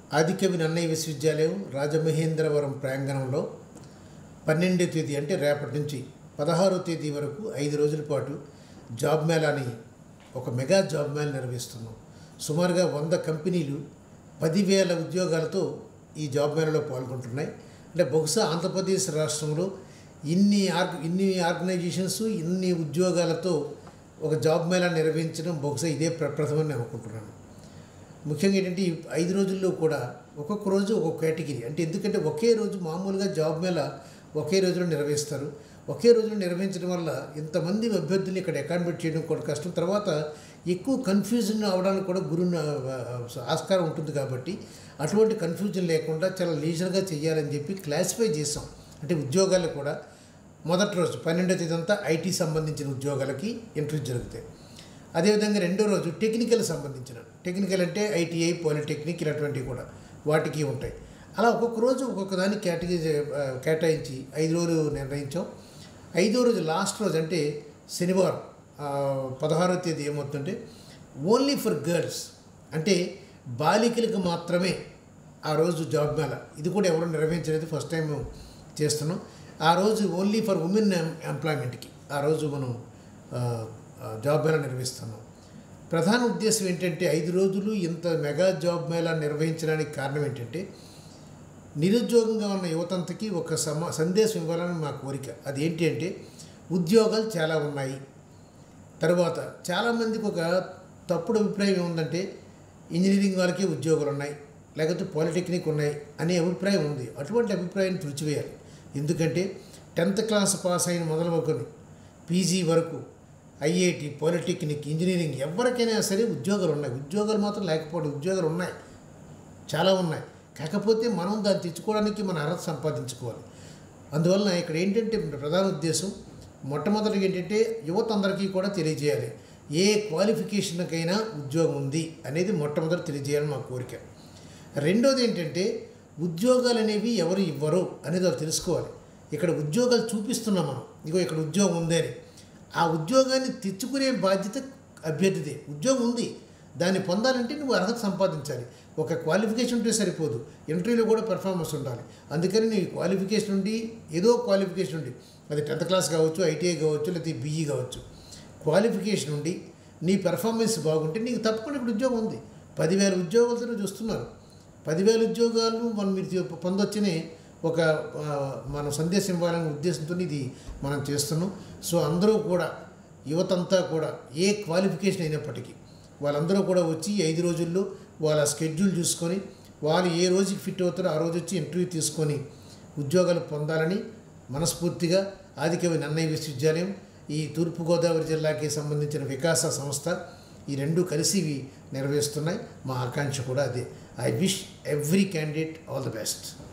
ఆదికవి నన్నయ్య విశ్వవిద్యాలయం రాజమహేంద్రవరం ప్రాంగణంలో పన్నెండో తేదీ అంటే రేపటి నుంచి పదహారో తేదీ వరకు ఐదు రోజుల పాటు జాబ్ మేళాని ఒక మెగా జాబ్ మేళ నిర్వహిస్తున్నాం సుమారుగా వంద కంపెనీలు పదివేల ఉద్యోగాలతో ఈ జాబ్ మేళలో పాల్గొంటున్నాయి అంటే బహుశా ఆంధ్రప్రదేశ్ రాష్ట్రంలో ఇన్ని ఆర్గ ఇన్ని ఆర్గనైజేషన్స్ ఇన్ని ఉద్యోగాలతో ఒక జాబ్ మేళా నిర్వహించడం బహుశా ఇదే ప్రప్రథమని నేను అనుకుంటున్నాను ముఖ్యంగా ఏంటంటే ఈ ఐదు రోజుల్లో కూడా ఒక్కొక్క రోజు ఒక్కొక్క కేటగిరీ అంటే ఎందుకంటే ఒకే రోజు మామూలుగా జాబ్ మేళ ఒకే రోజులో నిర్వహిస్తారు ఒకే రోజులో నిర్వహించడం వల్ల ఇంతమంది అభ్యర్థులు ఇక్కడ అకామిడేట్ చేయడం కూడా కష్టం తర్వాత ఎక్కువ కన్ఫ్యూజన్ అవడానికి కూడా గురు ఆస్కారం ఉంటుంది కాబట్టి అటువంటి కన్ఫ్యూజన్ లేకుండా చాలా లీజర్గా చేయాలని చెప్పి క్లాసిఫై చేసాం అంటే ఉద్యోగాలు కూడా మొదటి రోజు పన్నెండో తేదీ అంతా ఐటీ సంబంధించిన ఉద్యోగాలకి ఇంటర్వ్యూ జరుగుతాయి అదేవిధంగా రెండో రోజు టెక్నికల్ సంబంధించిన టెక్నికల్ అంటే ఐటీఐ పాలిటెక్నిక్ ఇలాంటివి కూడా వాటికి ఉంటాయి అలా ఒక్కొక్క రోజు ఒక్కొక్క దాన్ని కేటగిరీ కేటాయించి ఐదు రోజులు నిర్ణయించాం ఐదో రోజు లాస్ట్ రోజు అంటే శనివారం పదహారో తేదీ ఏమవుతుందంటే ఓన్లీ ఫర్ గర్ల్స్ అంటే బాలికలకు మాత్రమే ఆ రోజు జాబ్ మేళ ఇది కూడా ఎవరు నిర్వహించలేదు ఫస్ట్ టైం చేస్తున్నాం ఆ రోజు ఓన్లీ ఫర్ ఉమెన్ ఎంప్లాయ్మెంట్కి ఆ రోజు మనం జాబ్ మేళా నిర్వహిస్తున్నాం ప్రధాన ఉద్దేశం ఏంటంటే ఐదు రోజులు ఇంత మెగా జాబ్ మేళా నిర్వహించడానికి కారణం ఏంటంటే నిరుద్యోగంగా ఉన్న యువతంతకి ఒక సమా సందేశం ఇవ్వాలని మా కోరిక అది ఏంటి అంటే ఉద్యోగాలు చాలా ఉన్నాయి తర్వాత చాలామందికి ఒక తప్పుడు అభిప్రాయం ఏముందంటే ఇంజనీరింగ్ వాళ్ళకి ఉద్యోగాలు ఉన్నాయి లేకపోతే పాలిటెక్నిక్ ఉన్నాయి అనే అభిప్రాయం ఉంది అటువంటి అభిప్రాయాన్ని తుడిచివేయాలి ఎందుకంటే టెన్త్ క్లాస్ పాస్ అయిన మొదలుకొని పీజీ వరకు ఐఐటి పాలిటెక్నిక్ ఇంజనీరింగ్ ఎవరికైనా సరే ఉద్యోగాలు ఉన్నాయి ఉద్యోగాలు మాత్రం లేకపోవడం ఉద్యోగాలు ఉన్నాయి చాలా ఉన్నాయి కాకపోతే మనం దాన్ని తెచ్చుకోవడానికి మన అర్హత సంపాదించుకోవాలి అందువలన ఇక్కడ ఏంటంటే ప్రధాన ఉద్దేశం మొట్టమొదటిగా ఏంటంటే యువత అందరికీ కూడా తెలియజేయాలి ఏ క్వాలిఫికేషన్కైనా ఉద్యోగం ఉంది అనేది మొట్టమొదటి తెలియజేయాలని మా కోరిక రెండోది ఏంటంటే ఉద్యోగాలు అనేవి ఎవరు ఇవ్వరు అనేది వాళ్ళు తెలుసుకోవాలి ఇక్కడ ఉద్యోగాలు చూపిస్తున్నాం మనం ఇగో ఇక్కడ ఉద్యోగం ఉంది అని ఆ ఉద్యోగాన్ని తెచ్చుకునే బాధ్యత అభ్యర్థిదే ఉద్యోగం ఉంది దాన్ని పొందాలంటే నువ్వు అర్హత సంపాదించాలి ఒక క్వాలిఫికేషన్ ఉంటే సరిపోదు ఇంటర్వ్యూలో కూడా పెర్ఫార్మెన్స్ ఉండాలి అందుకని నీ క్వాలిఫికేషన్ ఉండి ఏదో క్వాలిఫికేషన్ ఉండి అది టెన్త్ క్లాస్ కావచ్చు ఐటీఐ కావచ్చు లేకపోతే బీఈ కావచ్చు క్వాలిఫికేషన్ ఉండి నీ పెర్ఫార్మెన్స్ బాగుంటే నీకు తప్పకుండా ఇప్పుడు ఉద్యోగం ఉంది పదివేల ఉద్యోగాలతో చూస్తున్నారు పదివేల ఉద్యోగాలు మనం మీరు పొందొచ్చని ఒక మనం సందేశం ఇవ్వాలనే ఉద్దేశంతో ఇది మనం చేస్తున్నాం సో అందరూ కూడా యువతంతా కూడా ఏ క్వాలిఫికేషన్ అయినప్పటికీ వాళ్ళందరూ కూడా వచ్చి ఐదు రోజుల్లో వాళ్ళ స్కెడ్యూల్ చూసుకొని వాళ్ళు ఏ రోజుకి ఫిట్ అవుతారో ఆ రోజు వచ్చి ఇంటర్వ్యూ తీసుకొని ఉద్యోగాలు పొందాలని మనస్ఫూర్తిగా ఆదికవి నన్నయ్య విశ్వవిద్యాలయం ఈ తూర్పుగోదావరి జిల్లాకి సంబంధించిన వికాస సంస్థ ఈ రెండు కలిసి నిర్వహిస్తున్నాయి మా ఆకాంక్ష కూడా అదే I wish every candidate all the best